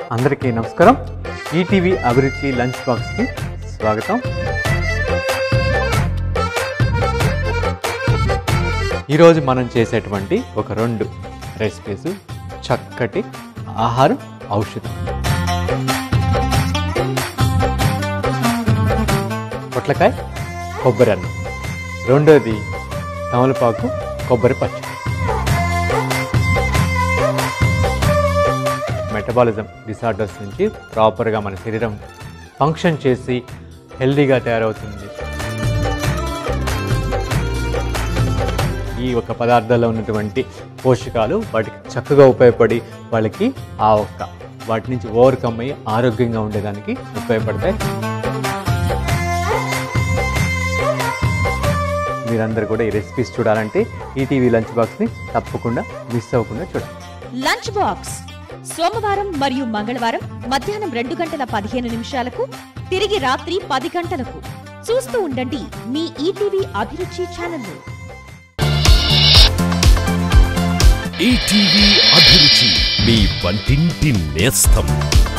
అందరికీ నమస్కారం ఈటీవీ అభిరుచి లంచ్ బాక్స్కి స్వాగతం ఈరోజు మనం చేసేటువంటి ఒక రెండు రెసిపీస్ చక్కటి ఆహారం ఔషధం పొట్లకాయ కొబ్బరి అన్నం రెండోది తమలపాకు కొబ్బరి పచ్చడి మెటబాలిజం డిసార్డర్స్ నుంచి ప్రాపర్గా మన శరీరం ఫంక్షన్ చేసి హెల్దీగా తయారవుతుంది ఈ ఒక పదార్థాల్లో ఉన్నటువంటి పోషకాలు వాటికి చక్కగా ఉపయోగపడి వాళ్ళకి ఆ ఒక్క వాటి నుంచి ఓవర్కమ్ అయ్యి ఆరోగ్యంగా ఉండేదానికి ఉపయోగపడతాయి మీరందరూ కూడా ఈ రెసిపీస్ చూడాలంటే ఈటీవీ లంచ్ బాక్స్ని తప్పకుండా మిస్ అవ్వకుండా చూడండి లంచ్ బాక్స్ సోమవారం మరియు మంగళవారం మధ్యాహ్నం రెండు గంటల పదిహేను నిమిషాలకు తిరిగి రాత్రి పది గంటలకు చూస్తూ ఉండండి మీ ETV Abhiruchi channel ETV Abhiruchi మీ వంటింటి నేస్తం